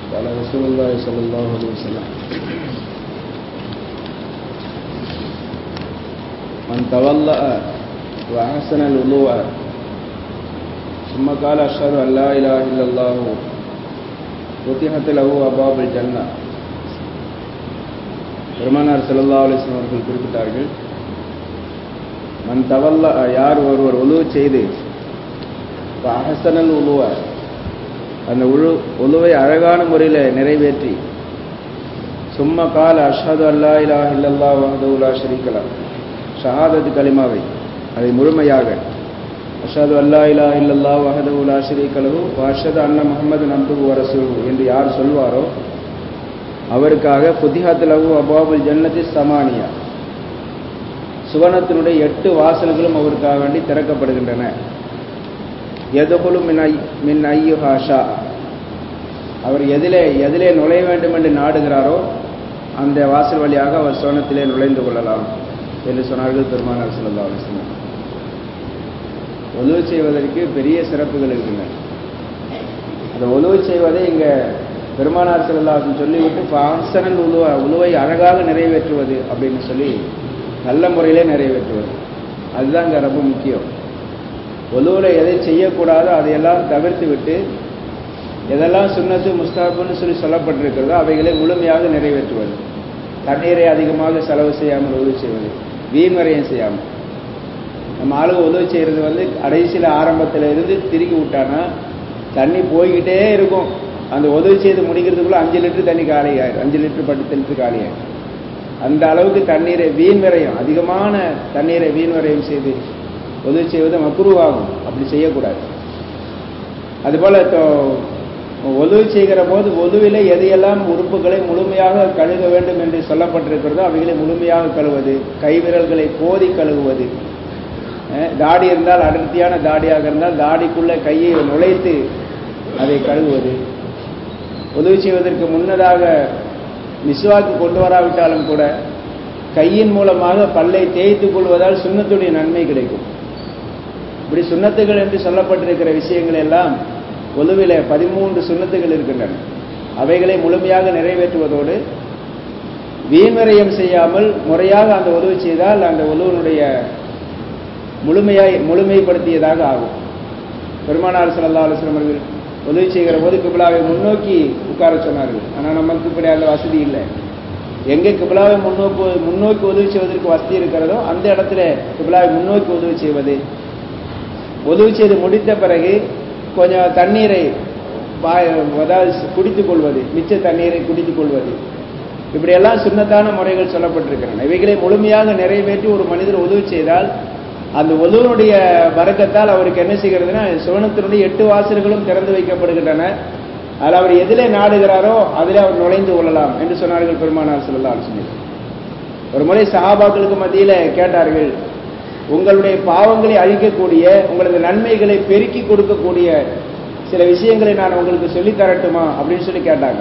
قال رسول الله صلى الله عليه وسلم من تولأ وأحسن الوضوء ثم قال أشهد أن لا إله إلا الله فتحت له أبواب الجنة பெருமானார் செல்லல்லா அலிஸ்லாம் அவர்கள் குறிப்பிட்டார்கள் மன் தவல்ல யார் ஒருவர் உழுவு செய்து அஹசனல் உழுவ அந்த உழு உழுவை அழகான முறையில் நிறைவேற்றி சும்மா கால அஷாது அல்லா இலா இல்லல்லா வஹதுல்லா ஷரீகலா ஷஹாதத்து கலிமாவை அதை முழுமையாக அஷாது அல்லா இலா இல்லல்லா வஹதுல்லா ஷரீகலு அஷது அண்ணா முகமது நம்பு வரசு என்று யார் சொல்வாரோ அவருக்காக புதிஹத் லகு அபாபுல் ஜன்னதி சமானியா சுவனத்தினுடைய எட்டு வாசல்களும் அவருக்காக வேண்டி திறக்கப்படுகின்றன எதுகுலும் மின் ஐ மின் ஐயு ஹாஷா அவர் எதிலே எதிலே நுழைய வேண்டும் என்று நாடுகிறாரோ அந்த வாசல் வழியாக அவர் சுவனத்திலே நுழைந்து கொள்ளலாம் என்று சொன்னார்கள் பெருமானார் சொல்லா அலிஸ்லாம் உதவு செய்வதற்கு பெரிய சிறப்புகள் இருக்கின்றன அந்த உதவு செய்வதை இங்கே பெருமானார் செல்லாசன் சொல்லிவிட்டு பாசனல் உழுவ உழுவை அழகாக நிறைவேற்றுவது அப்படின்னு சொல்லி நல்ல முறையிலே நிறைவேற்றுவது அதுதான் இங்கே ரொம்ப முக்கியம் ஒலுவில் எதை செய்யக்கூடாதோ அதையெல்லாம் தவிர்த்து விட்டு எதெல்லாம் சுண்ணத்து முஸ்தாபுன்னு சொல்லி சொல்லப்பட்டிருக்கிறதோ அவைகளை முழுமையாக நிறைவேற்றுவது தண்ணீரை அதிகமாக செலவு செய்யாமல் உதவி செய்வது வீண் வரையும் செய்யாமல் நம்ம ஆளுங்க உதவி செய்கிறது வந்து கடைசியில் ஆரம்பத்தில் இருந்து திருக்கி விட்டானா தண்ணி போய்கிட்டே இருக்கும் அந்த உதவி செய்து முடிக்கிறதுக்குள்ள அஞ்சு லிட்டர் தண்ணி காலி ஆயிரும் அஞ்சு லிட்டர் பத்து லிட்டர் காலி ஆயிரும் அந்த அளவுக்கு தண்ணீரை வீண் வரையும் அதிகமான தண்ணீரை வீண் வரையும் செய்து உதவி செய்வது மக்குருவாகும் அப்படி செய்யக்கூடாது அதுபோல உதவி செய்கிற போது உதவில எதையெல்லாம் உறுப்புகளை முழுமையாக கழுக வேண்டும் என்று சொல்லப்பட்டிருக்கிறதோ அவைகளை முழுமையாக கழுவது கைவிரல்களை போதி கழுவுவது தாடி இருந்தால் அடர்த்தியான தாடியாக இருந்தால் தாடிக்குள்ள கையை நுழைத்து அதை கழுவுவது உதவி செய்வதற்கு முன்னதாக மிஸ்வாக்கு கொண்டு வராவிட்டாலும் கூட கையின் மூலமாக பல்லை தேய்த்துக் கொள்வதால் சுண்ணத்துடைய நன்மை கிடைக்கும் இப்படி சுண்ணத்துகள் என்று சொல்லப்பட்டிருக்கிற விஷயங்கள் எல்லாம் ஒலுவில பதிமூன்று சுண்ணத்துகள் இருக்கின்றன அவைகளை முழுமையாக நிறைவேற்றுவதோடு வீண்வரையம் செய்யாமல் முறையாக அந்த உதவி செய்தால் அந்த உதவனுடைய முழுமையாய் முழுமைப்படுத்தியதாக ஆகும் பெருமானார் சல்லா அலுவலம் அவர்கள் உதவி செய்கிற போது கிபிலாவை முன்னோக்கி உட்கார சொன்னார்கள் ஆனால் நமக்கு இப்படி அந்த வசதி இல்லை எங்கே கிபிலாவை முன்னோக்கு முன்னோக்கி உதவி செய்வதற்கு வசதி இருக்கிறதோ அந்த இடத்துல கிபிலாவை முன்னோக்கி உதவி செய்வது உதவி செய்து முடித்த பிறகு கொஞ்சம் தண்ணீரை அதாவது குடித்துக் கொள்வது மிச்ச தண்ணீரை குடித்துக் கொள்வது இப்படியெல்லாம் சுண்ணத்தான முறைகள் சொல்லப்பட்டிருக்கின்றன இவைகளை முழுமையாக நிறைவேற்றி ஒரு மனிதர் உதவி செய்தால் அந்த ஒதுவனுடைய வரக்கத்தால் அவருக்கு என்ன செய்கிறதுனா சுவனத்தினுடைய எட்டு வாசல்களும் திறந்து வைக்கப்படுகின்றன அதில் அவர் எதிலே நாடுகிறாரோ அதிலே அவர் நுழைந்து கொள்ளலாம் என்று சொன்னார்கள் பெருமானார் சொல்லா சொல்லி ஒரு முறை சஹாபாக்களுக்கு மத்தியில கேட்டார்கள் உங்களுடைய பாவங்களை அழிக்கக்கூடிய உங்களது நன்மைகளை பெருக்கி கொடுக்கக்கூடிய சில விஷயங்களை நான் உங்களுக்கு சொல்லி தரட்டுமா அப்படின்னு சொல்லி கேட்டாங்க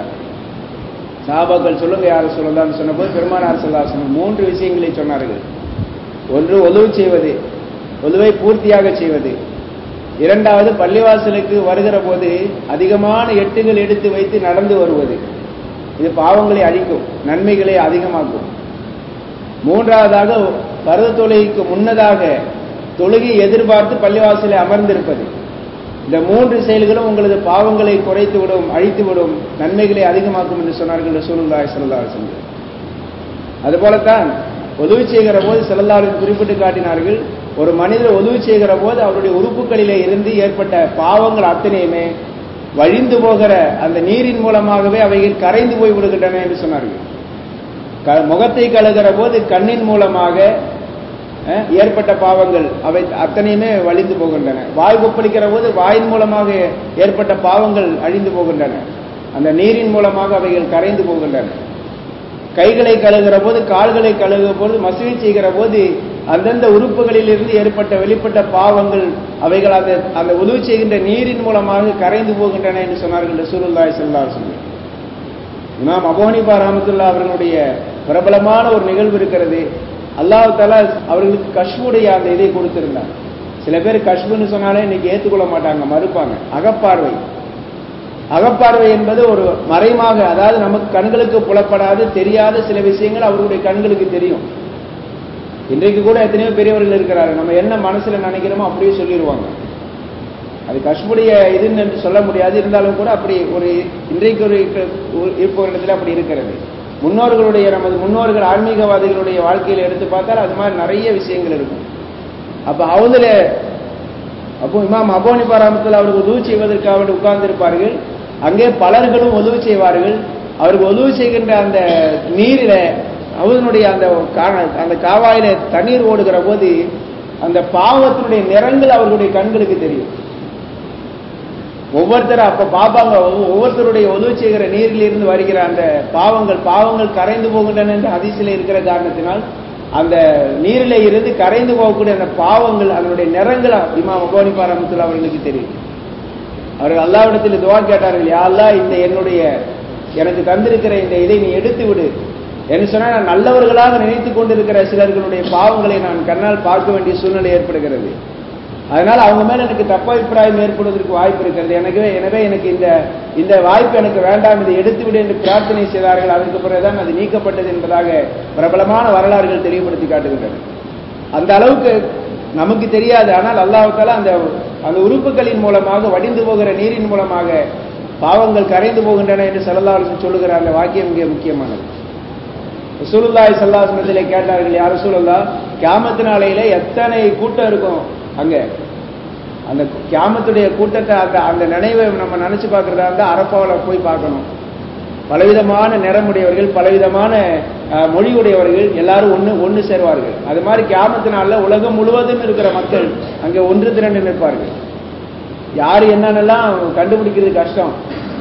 சஹாபாக்கள் சொல்லுங்க யாரும் சொல்லலாம்னு சொன்னபோது பெருமானார் சொல்லா மூன்று விஷயங்களை சொன்னார்கள் ஒன்று உதவு செய்வது உதவை பூர்த்தியாக செய்வது இரண்டாவது பள்ளிவாசலுக்கு வருகிற போது அதிகமான எட்டுகள் எடுத்து வைத்து நடந்து வருவது இது பாவங்களை அழிக்கும் நன்மைகளை அதிகமாக்கும் மூன்றாவதாக பருவ தொழுகைக்கு முன்னதாக தொழுகை எதிர்பார்த்து பள்ளிவாசலை அமர்ந்திருப்பது இந்த மூன்று செயல்களும் உங்களது பாவங்களை குறைத்து விடும் அழித்து விடும் நன்மைகளை அதிகமாக்கும் என்று சொன்னார்கள் ரசூலுல்லாய் சல்லா சொல்லுங்கள் அதுபோலத்தான் உதவி செய்கிற போது செல்லல்லாரின் குறிப்பிட்டு காட்டினார்கள் ஒரு மனிதர் உதவி செய்கிற போது அவருடைய உறுப்புகளிலே இருந்து ஏற்பட்ட பாவங்கள் அத்தனையுமே வழிந்து போகிற அந்த நீரின் மூலமாகவே அவைகள் கரைந்து போய் விடுகின்றன என்று சொன்னார்கள் முகத்தை கழுகிற போது கண்ணின் மூலமாக ஏற்பட்ட பாவங்கள் அவை அத்தனையுமே வழிந்து போகின்றன வாய் கொப்பளிக்கிற போது வாயின் மூலமாக ஏற்பட்ட பாவங்கள் அழிந்து போகின்றன அந்த நீரின் மூலமாக அவைகள் கரைந்து போகின்றன கைகளை கழுகிற போது கால்களை கழுகுற போது மசூதி செய்கிற போது அந்தந்த உறுப்புகளிலிருந்து ஏற்பட்ட வெளிப்பட்ட பாவங்கள் அவைகள் அந்த அந்த உதவி செய்கின்ற நீரின் மூலமாக கரைந்து போகின்றன என்று சொன்னார்கள் ரசூலுல்லாய் சல்லா சொல்லி இமாம் அபோனிபா ரஹமத்துல்லா அவர்களுடைய பிரபலமான ஒரு நிகழ்வு இருக்கிறது அல்லாஹ் தாலா அவர்களுக்கு கஷ்வுடைய அந்த இதை கொடுத்திருந்தார் சில பேர் கஷ்புன்னு சொன்னாலே இன்னைக்கு ஏற்றுக்கொள்ள மாட்டாங்க மறுப்பாங்க அகப்பார்வை அகப்பார்வை என்பது ஒரு மறைமாக அதாவது நமக்கு கண்களுக்கு புலப்படாது தெரியாத சில விஷயங்கள் அவர்களுடைய கண்களுக்கு தெரியும் இன்றைக்கு கூட எத்தனையோ பெரியவர்கள் இருக்கிறாரு நம்ம என்ன மனசுல நினைக்கிறோமோ அப்படியே சொல்லிடுவாங்க அது கஷ்புடைய இதுன்னு என்று சொல்ல முடியாது இருந்தாலும் கூட அப்படி ஒரு இன்றைக்கு ஒரு இருப்பவரிடத்துல அப்படி இருக்கிறது முன்னோர்களுடைய நமது முன்னோர்கள் ஆன்மீகவாதிகளுடைய வாழ்க்கையில எடுத்து பார்த்தால் அது மாதிரி நிறைய விஷயங்கள் இருக்கும் அப்ப அவதுல அப்போ இமாம் அபோனி பாராமத்தில் அவருக்கு உதவி செய்வதற்கு அவர் உட்கார்ந்திருப்பார்கள் அங்கே பலர்களும் உதவி செய்வார்கள் அவருக்கு உதவி செய்கின்ற அந்த நீரில அவனுடைய அந்த அந்த காவாயில தண்ணீர் ஓடுகிற போது அந்த பாவத்தினுடைய நிறங்கள் அவர்களுடைய கண்களுக்கு தெரியும் ஒவ்வொருத்தரும் அப்ப பாப்பாங்க ஒவ்வொருத்தருடைய உதவி செய்கிற நீரில் இருந்து வருகிற அந்த பாவங்கள் பாவங்கள் கரைந்து போகின்றன என்ற அதிசயில இருக்கிற காரணத்தினால் அந்த நீரில இருந்து கரைந்து போகக்கூடிய அந்த பாவங்கள் அதனுடைய நிறங்கள் இமாம் அபோனி பாரம்பத்தில் அவர்களுக்கு தெரியும் அவர்கள் அல்லாவிடத்தில் துவா கேட்டார்கள் யாழ்லா இந்த என்னுடைய எனக்கு தந்திருக்கிற இந்த இதை நீ எடுத்து விடு என்று சொன்னால் நான் நல்லவர்களாக நினைத்து கொண்டிருக்கிற சிலர்களுடைய பாவங்களை நான் கண்ணால் பார்க்க வேண்டிய சூழ்நிலை ஏற்படுகிறது அதனால் அவங்க மேல எனக்கு தப்ப அபிப்பிராயம் ஏற்படுவதற்கு வாய்ப்பு இருக்கிறது எனவே எனவே எனக்கு இந்த இந்த வாய்ப்பு எனக்கு வேண்டாம் இதை எடுத்துவிடு என்று பிரார்த்தனை செய்தார்கள் அதற்கு பிறகுதான் அது நீக்கப்பட்டது என்பதாக பிரபலமான வரலாறுகள் தெளிவுபடுத்தி காட்டுகின்றன அந்த அளவுக்கு நமக்கு தெரியாது ஆனால் அல்லாஹால அந்த அந்த உறுப்புகளின் மூலமாக வடிந்து போகிற நீரின் மூலமாக பாவங்கள் கரைந்து போகின்றன என்று சல்லல்லாஹு சொல்லுகிற அந்த வாக்கியம் மிக முக்கியமானது ரசூலுல்லாஹி சல்லாஹ்மத்திலே கேட்டார்கள் யார் ரசூலுல்லா கியாமத்து நாளையில எத்தனை கூட்டம் இருக்கும் அங்க அந்த கியாமத்துடைய கூட்டத்தை அந்த அந்த நினைவை நம்ம நினைச்சு பார்க்கறதா இருந்தா அரப்பாவில் போய் பார்க்கணும் பலவிதமான நிறமுடையவர்கள் பலவிதமான மொழியுடையவர்கள் எல்லாரும் ஒன்று ஒன்று சேருவார்கள் அது மாதிரி கியாமத்து நாளில் உலகம் முழுவதும் இருக்கிற மக்கள் அங்கே ஒன்று திரண்டு நிற்பார்கள் யார் என்னன்னெல்லாம் கண்டுபிடிக்கிறது கஷ்டம்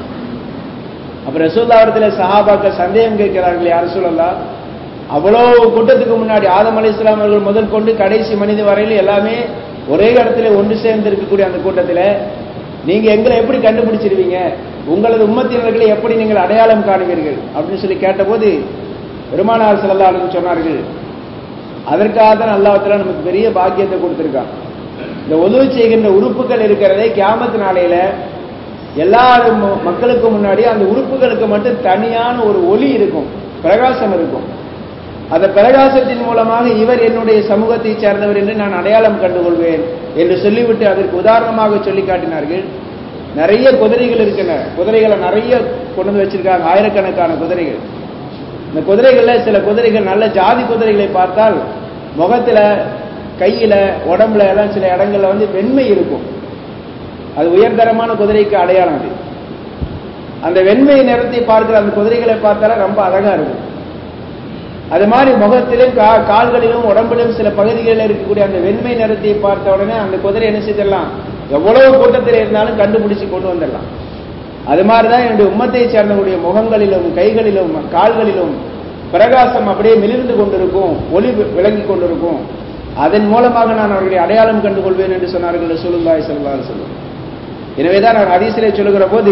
அப்ப ரசூல்லாவரத்தில் சஹாபாக்கள் சந்தேகம் கேட்கிறார்கள் யார் சொல்லலாம் அவ்வளோ கூட்டத்துக்கு முன்னாடி ஆதம் அலி இஸ்லாம் அவர்கள் முதல் கொண்டு கடைசி மனித வரையில் எல்லாமே ஒரே இடத்துல ஒன்று சேர்ந்து இருக்கக்கூடிய அந்த கூட்டத்தில் நீங்க எங்களை எப்படி கண்டுபிடிச்சிருவீங்க உங்களது உம்மத்தினர்களை எப்படி நீங்கள் அடையாளம் காணுவீர்கள் அப்படின்னு சொல்லி கேட்டபோது பெருமானார் செல்லலாளன் சொன்னார்கள் அதற்காக தான் அல்லாஹத்தில் நமக்கு பெரிய பாக்கியத்தை கொடுத்துருக்கான் இந்த உதவி செய்கின்ற உறுப்புகள் இருக்கிறதே கியாமத்து நாளையில எல்லா மக்களுக்கு முன்னாடி அந்த உறுப்புகளுக்கு மட்டும் தனியான ஒரு ஒளி இருக்கும் பிரகாசம் இருக்கும் அந்த பிரகாசத்தின் மூலமாக இவர் என்னுடைய சமூகத்தை சேர்ந்தவர் என்று நான் அடையாளம் கண்டுகொள்வேன் என்று சொல்லிவிட்டு அதற்கு உதாரணமாக சொல்லி காட்டினார்கள் நிறைய குதிரைகள் இருக்கின்றன குதிரைகளை நிறைய கொண்டு வந்து வச்சிருக்காங்க ஆயிரக்கணக்கான குதிரைகள் இந்த குதிரைகள்ல சில குதிரைகள் நல்ல ஜாதி குதிரைகளை பார்த்தால் முகத்துல கையில உடம்புல எல்லாம் சில இடங்கள்ல வந்து வெண்மை இருக்கும் அது உயர்தரமான குதிரைக்கு அடையாளம் அது அந்த வெண்மை நிறத்தை பார்க்கிற அந்த குதிரைகளை பார்த்தாலும் ரொம்ப அழகா இருக்கும் அது மாதிரி முகத்திலும் கால்களிலும் உடம்பிலும் சில பகுதிகளில் இருக்கக்கூடிய அந்த வெண்மை நிறத்தை பார்த்த உடனே அந்த குதிரை என்ன செய்திடலாம் எவ்வளவு கூட்டத்தில் இருந்தாலும் கண்டுபிடிச்சு கொண்டு வந்துடலாம் அது மாதிரிதான் என்னுடைய உம்மத்தை சேர்ந்தவருடைய முகங்களிலும் கைகளிலும் கால்களிலும் பிரகாசம் அப்படியே மிளிர்ந்து கொண்டிருக்கும் ஒளி விளங்கி கொண்டிருக்கும் அதன் மூலமாக நான் அவர்களை அடையாளம் கண்டு கொள்வேன் என்று சொன்னார்கள் சொல்லுல்லாய் செல்வார் சொல்லும் எனவேதான் அவர் ஹதீசிலே சொல்லுகிற போது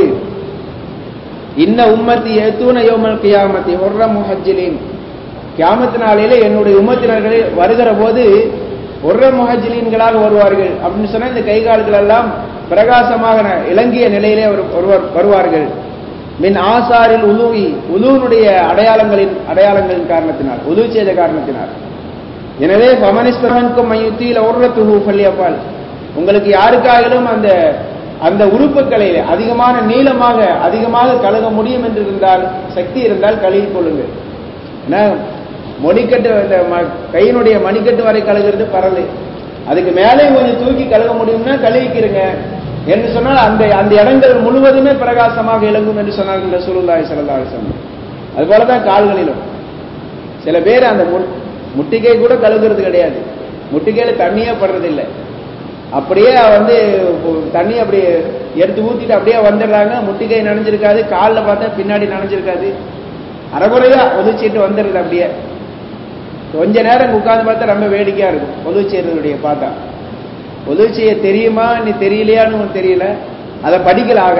இன்ன உம்மத்தி எத்தூன யோமல் கியாமத்தி ஒர்ர முஹஜிலின் கியாமத்து நாளையில என்னுடைய உம்மத்தினர்களே வருகிற போது ஒர்ர முஹஜிலீன்களாக வருவார்கள் அப்படின்னு சொன்னா இந்த கை கால்கள் எல்லாம் பிரகாசமாக இலங்கிய நிலையிலே ஒருவர் வருவார்கள் மின் ஆசாரில் உலுவி உலுவனுடைய அடையாளங்களின் அடையாளங்களின் காரணத்தினால் உதவி செய்த காரணத்தினால் எனவே பமனிஸ்தவனுக்கும் மையுத்தியில் ஒர்ரத்துஹு பள்ளியப்பால் உங்களுக்கு யாருக்காகிலும் அந்த அந்த உறுப்புகளை அதிகமான நீளமாக அதிகமாக கழுக முடியும் என்று இருந்தால் சக்தி இருந்தால் கழுகி கொள்ளுங்கள் ஏன்னா மொடிக்கட்டு இந்த கையினுடைய மணிக்கட்டு வரை கழுகுறது பரவல் அதுக்கு மேலே கொஞ்சம் தூக்கி கழுக முடியும்னா கழுவிக்கிறங்க என்று சொன்னால் அந்த அந்த இடங்கள் முழுவதுமே பிரகாசமாக இளங்கும் என்று சொன்னார்கள் ரசூலுல்லாஹி ஸல்லல்லாஹு அலைஹி வஸல்லம் அது போலதான் கால்களிலும் சில பேர் அந்த முட்டிக்கை கூட கழுகுறது கிடையாது முட்டிக்கையில தண்ணியே படுறதில்லை அப்படியே வந்து தண்ணி அப்படி எடுத்து ஊத்திட்டு அப்படியே வந்துடுறாங்க முட்டிக்கை நனைஞ்சிருக்காது காலில் பார்த்தா பின்னாடி நனைஞ்சிருக்காது அரைகுறையா ஒதுச்சிட்டு வந்துடுது அப்படியே கொஞ்ச நேரம் உட்கார்ந்து பார்த்தா ரொம்ப வேடிக்கையா இருக்கும் உதவி செய்யறதுடைய பார்த்தா உதவி செய்ய தெரியுமா நீ தெரியலையான்னு உனக்கு தெரியல அதை படிக்கல ஆக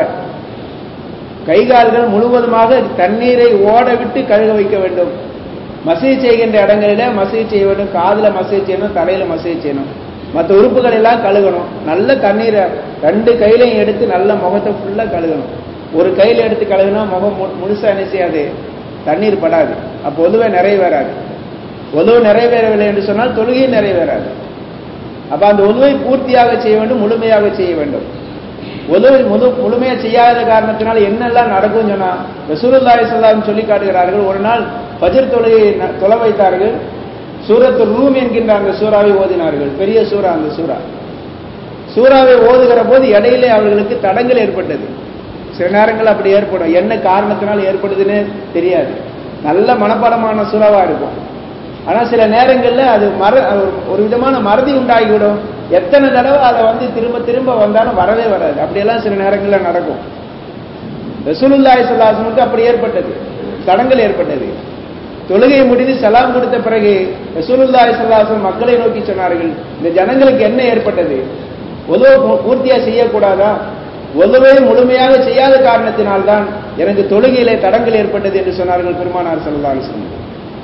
கை கால்கள் முழுவதுமாக தண்ணீரை ஓட விட்டு கழுக வைக்க வேண்டும் மசூதி செய்கின்ற இடங்களில மசூதி செய்ய வேண்டும் காதுல மசூதி செய்யணும் தலையில மசூதி செய்யணும் மற்ற உறுப்புகள் எல்லாம் கழுகணும் நல்ல தண்ணீரை ரெண்டு கையிலையும் எடுத்து நல்ல முகத்தை ஃபுல்லா கழுகணும் ஒரு கையில் எடுத்து கழுகுனா முகம் மு- முழுசா என்ன செய்யாது தண்ணீர் படாது அப்போ ஒதுவை நிறைவேறாது ஒதுவு நிறைவேறவில்லை என்று சொன்னால் தொழுகையும் நிறைவேறாது அப்ப அந்த ஒதுவை பூர்த்தியாக செய்ய வேண்டும் முழுமையாக செய்ய வேண்டும் ஒதுவை முழு முழுமையா செய்யாத காரணத்தினால் என்னெல்லாம் நடக்கும் சொன்னா ரசூலுல்லாஹி ஸல்லல்லாஹு சொல்லி காட்டுகிறார்கள் ஒரு நாள் ஃபஜ்ர் தொழுகையை ந- தொலை வைத்தார்கள் சூரத்து ரூம் என்கின்ற அந்த சூறாவை ஓதினார்கள் பெரிய சூறா அந்த சூறா சூறாவை ஓதுகிற போது இடையிலே அவர்களுக்கு தடங்கள் ஏற்பட்டது சில நேரங்கள் அப்படி ஏற்படும் என்ன காரணத்தினால் ஏற்படுதுன்னு தெரியாது நல்ல மனப்பாடமான சூறாவா இருக்கும் ஆனா சில நேரங்கள்ல அது மற ஒரு- ஒரு விதமான மறதி உண்டாகிவிடும் எத்தனை தடவை அதை வந்து திரும்ப திரும்ப வந்தாலும் வரவே வராது அப்படியெல்லாம் சில நேரங்கள்ல நடக்கும் ரசூலுல்லாஹி ஸல்லல்லாஹு அலைஹி வஸல்லம் அப்படி ஏற்பட்டது தடங்கள் ஏற்பட்டது தொழுகை முடிந்து சலாம் கொடுத்த பிறகு ரசூலுல்லாஹி ஸல்லல்லாஹு அலைஹி வஸல்லம் மக்களை நோக்கி சொன்னார்கள் இந்த ஜனங்களுக்கு என்ன ஏற்பட்டது உதவு பூர்த்தியா செய்யக்கூடாதா உதவை முழுமையாக செய்யாத காரணத்தினால்தான் எனக்கு தொழுகையிலே தடங்கள் ஏற்பட்டது என்று சொன்னார்கள் பெருமானார் ஸல்லல்லாஹு அலைஹி வஸல்லம்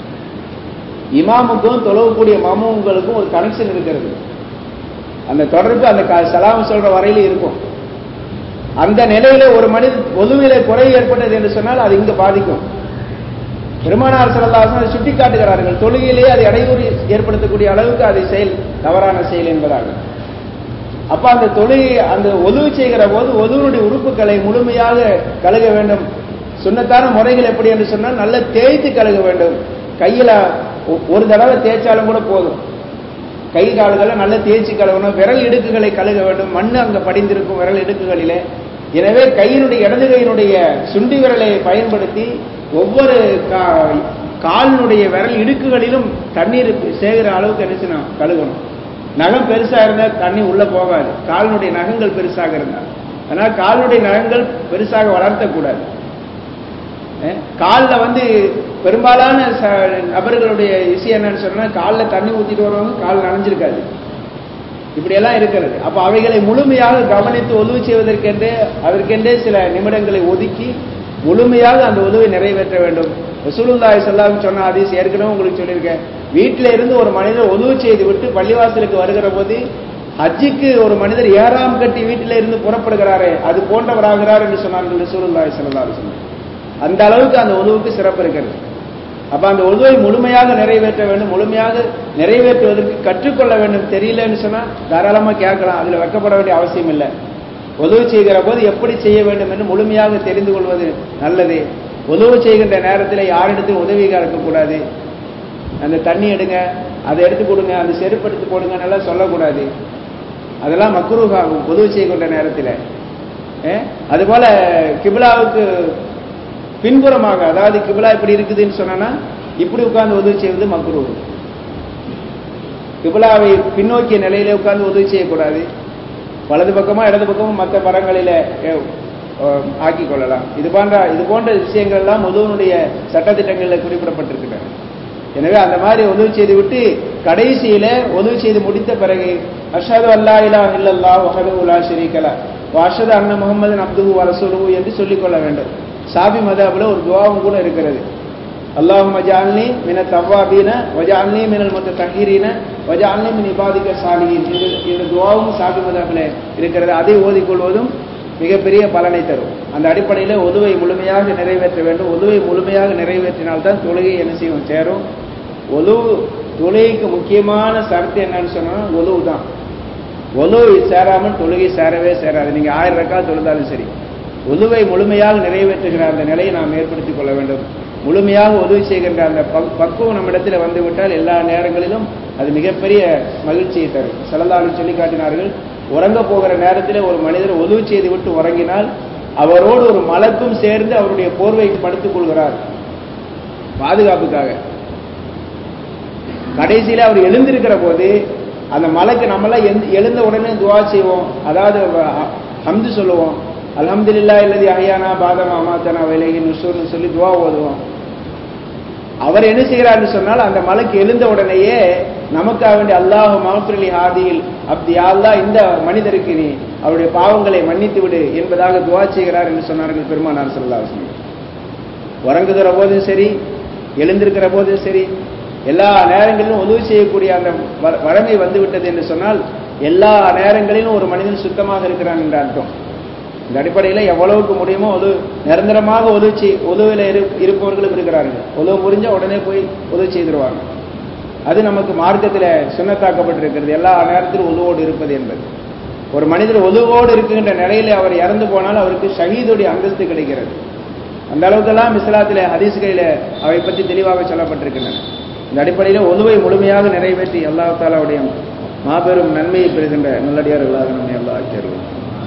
இமாமுக்கும் தொழவக்கூடிய மாமுங்களுக்கும் ஒரு கனெக்ஷன் இருக்கிறது அந்த தொடர்பு அந்த க- சலாம் சொல்ற வரையில இருக்கும் அந்த நிலையில ஒரு மனித ஒதுவில குறை ஏற்பட்டது என்று சொன்னால் அது இங்க பாதிக்கும் பெருமானார் ஸல்லல்லாஹு அதை சுட்டி காட்டுகிறார்கள் தொழுகையிலே அது இடையூறு ஏற்படுத்தக்கூடிய அளவுக்கு அது செயல் தவறான செயல் என்பதாக அப்ப அந்த தொழுகை அந்த ஒதுவு செய்கிற போது ஒதுவனுடைய உறுப்புகளை முழுமையாக கழுக வேண்டும் சுண்ணத்தான முறைகள் எப்படி என்று சொன்னால் நல்ல தேய்த்து கழுக வேண்டும் கையில ஒ- ஒரு தடவை தேய்ச்சாலும் கூட போதும் கை கால்களை நல்ல தேய்ச்சி கழுவணும் விரல் இடுக்குகளை கழுக வேண்டும் மண் அங்க படிந்திருக்கும் விரல் இடுக்குகளிலே எனவே கையினுடைய இடது கையினுடைய சுண்டி விரலை பயன்படுத்தி ஒவ்வொரு கா- காலினுடைய விரல் இடுக்குகளிலும் தண்ணீர் சேகிற அளவுக்கு என்ன செய்யணும் கழுகணும் நகம் பெருசா இருந்தா தண்ணி உள்ள போகாது காலினுடைய நகங்கள் பெருசாக இருந்தால் அதனால காலினுடைய நகங்கள் பெருசாக வளர்த்தக்கூடாது காலில் வந்து பெரும்பாலான ச- நபர்களுடைய விஷயம் என்னன்னு சொன்னா காலில் தண்ணி ஊத்திட்டு வருவாங்க கால் நனைஞ்சிருக்காது இப்படியெல்லாம் இருக்கிறது அப்ப அவைகளை முழுமையாக கவனித்து உதவி செய்வதற்கென்றே அதற்கென்றே சில நிமிடங்களை ஒதுக்கி முழுமையாக அந்த உதவி நிறைவேற்ற வேண்டும் ரசூலுல்லாஹி ஸல்லல்லாஹு சொன்ன ஹதீஸ் ஏற்கனவே உங்களுக்கு சொல்லியிருக்கேன் வீட்டில இருந்து ஒரு மனிதர் உதவி செய்து விட்டு பள்ளிவாசலுக்கு வருகிற போது ஹஜ்ஜுக்கு ஒரு மனிதர் ஏறாம் கட்டி வீட்டில இருந்து புறப்படுகிறாரே அது போன்றவராகிறார் என்று சொன்னார்கள் ரசூலுல்லாஹி ஸல்லல்லாஹு அலைஹி வஸல்லம் அந்த அளவுக்கு அந்த உதவுக்கு சிறப்பு இருக்கிறது அப்ப அந்த உதவை முழுமையாக நிறைவேற்ற வேண்டும் முழுமையாக நிறைவேற்றுவதற்கு கற்றுக்கொள்ள வேண்டும் தெரியலன்னு சொன்னா தாராளமா கேட்கலாம் அதுல வெக்கப்பட வேண்டிய அவசியம் இல்லை உதவி செய்கிற போது எப்படி செய்ய வேண்டும் என்று முழுமையாக தெரிந்து கொள்வது நல்லது உதவி செய்கின்ற நேரத்தில் யாரிடத்தையும் உதவி கேட்கக்கூடாது அந்த தண்ணி எடுங்க அதை எடுத்து கொடுங்க அந்த செருப்பு எடுத்து போடுங்க எல்லாம் சொல்லக்கூடாது அதெல்லாம் மக்குருகாகும் உதவி செய்கின்ற நேரத்தில் அதுபோல கிபிலாவுக்கு பின்புறமாக அதாவது கிபிலா இப்படி இருக்குதுன்னு சொன்னா இப்படி உட்கார்ந்து உதவி செய்வது மக்ரூ கிபிலாவை பின்னோக்கிய நிலையில உட்கார்ந்து உதவி செய்யக்கூடாது வலது பக்கமா இடது பக்கமும் மற்ற பரங்களில ஆக்கி கொள்ளலாம் இது போன்ற இது போன்ற விஷயங்கள் எல்லாம் உதவனுடைய சட்டத்திட்டங்களில் குறிப்பிடப்பட்டிருக்கின்றன எனவே அந்த மாதிரி உதவி செய்து விட்டு கடைசியில உதவி செய்து முடித்த பிறகு அஷது அல்லா இலா இல்லல்லா வஹது உலா ஷரீகலா வாஷது அண்ண முகமது அப்துஹு வரசுலுஹு என்று சொல்லிக்கொள்ள வேண்டும் சாபி மதாபுல ஒரு துவாவும் கூட இருக்கிறது அல்லாஹும் வஜால்னி மின தவ்வாபீன வஜால்னி மினல் மொத்த தஹீரீன வஜால்னி மின் இபாதிக்க சாலியின் இது இந்த துவாவும் சாபி மதாபில் இருக்கிறது அதை ஓதிக்கொள்வதும் மிகப்பெரிய பலனை தரும் அந்த அடிப்படையில் உதவை முழுமையாக நிறைவேற்ற வேண்டும் உதவை முழுமையாக நிறைவேற்றினால்தான் தொழுகை என்ன செய்யும் சேரும் ஒலுவு தொழுகைக்கு முக்கியமான சரத்து என்னன்னு சொன்னா ஒலுவு தான் ஒலுவு சேராமல் தொழுகை சேரவே சேராது நீங்க ஆயிரம் ரக்கா தொழுதாலும் சரி உதவை முழுமையாக நிறைவேற்றுகிற அந்த நிலையை நாம் ஏற்படுத்திக் கொள்ள வேண்டும் முழுமையாக உதவி செய்கின்ற அந்த பக்குவம் நம்மிடத்தில் வந்துவிட்டால் எல்லா நேரங்களிலும் அது மிகப்பெரிய மகிழ்ச்சியை தரும் செல்லலாலும் சொல்லி காட்டினார்கள் உறங்க போகிற நேரத்தில் ஒரு மனிதர் உதவி செய்து விட்டு உறங்கினால் அவரோடு ஒரு மலக்கும் சேர்ந்து அவருடைய போர்வைக்கு படுத்துக் கொள்கிறார் பாதுகாப்புக்காக கடைசியில அவர் எழுந்திருக்கிற போது அந்த மலைக்கு நம்மளாம் எழுந்த உடனே துவா செய்வோம் அதாவது ஹம்து சொல்லுவோம் அலமதுல்லா இல்லது அஹியானா பாதம் அமாத்தனா விலகி நுசூர்னு சொல்லி துவா ஓதுவோம் அவர் என்ன செய்கிறார்னு சொன்னால் அந்த மலைக்கு எழுந்த உடனேயே நமக்காக வேண்டிய அல்லாஹ் மகஃபிரலி ஹாதியில் அப்படி அல்லா இந்த மனிதருக்கு நீ அவருடைய பாவங்களை மன்னித்து விடு என்பதாக துவா செய்கிறார் என்று சொன்னார்கள் பெருமானார் சொல்லாசன் உறங்குகிற போதும் சரி எழுந்திருக்கிற போதும் சரி எல்லா நேரங்களிலும் உதவி செய்யக்கூடிய அந்த வழமை வந்துவிட்டது என்று சொன்னால் எல்லா நேரங்களிலும் ஒரு மனிதன் சுத்தமாக இருக்கிறான் என்ற அர்த்தம் இந்த அடிப்படையில் எவ்வளவுக்கு முடியுமோ ஒது நிரந்தரமாக உதவி உதவியில் இரு இருப்பவர்களும் இருக்கிறார்கள் உதவு புரிஞ்ச உடனே போய் உதவி செய்திருவாங்க அது நமக்கு மார்க்கத்தில் சுண்ணத்தாக்கப்பட்டிருக்கிறது எல்லா நேரத்திலும் உதவோடு இருப்பது என்பது ஒரு மனிதர் உதவோடு இருக்கின்ற நிலையில் அவர் இறந்து போனால் அவருக்கு ஷஹீதுடைய அந்தஸ்து கிடைக்கிறது அந்த அளவுக்கெல்லாம் இஸ்லாத்தில் ஹதீஸ்களில் அவை பற்றி தெளிவாக சொல்லப்பட்டிருக்கின்றன இந்த அடிப்படையில் உதவை முழுமையாக நிறைவேற்றி அல்லா தாலாவுடைய மாபெரும் நன்மையை பெறுகின்ற நல்லடியார்களாக நம்மை அல்லா ஆக்கியர்கள்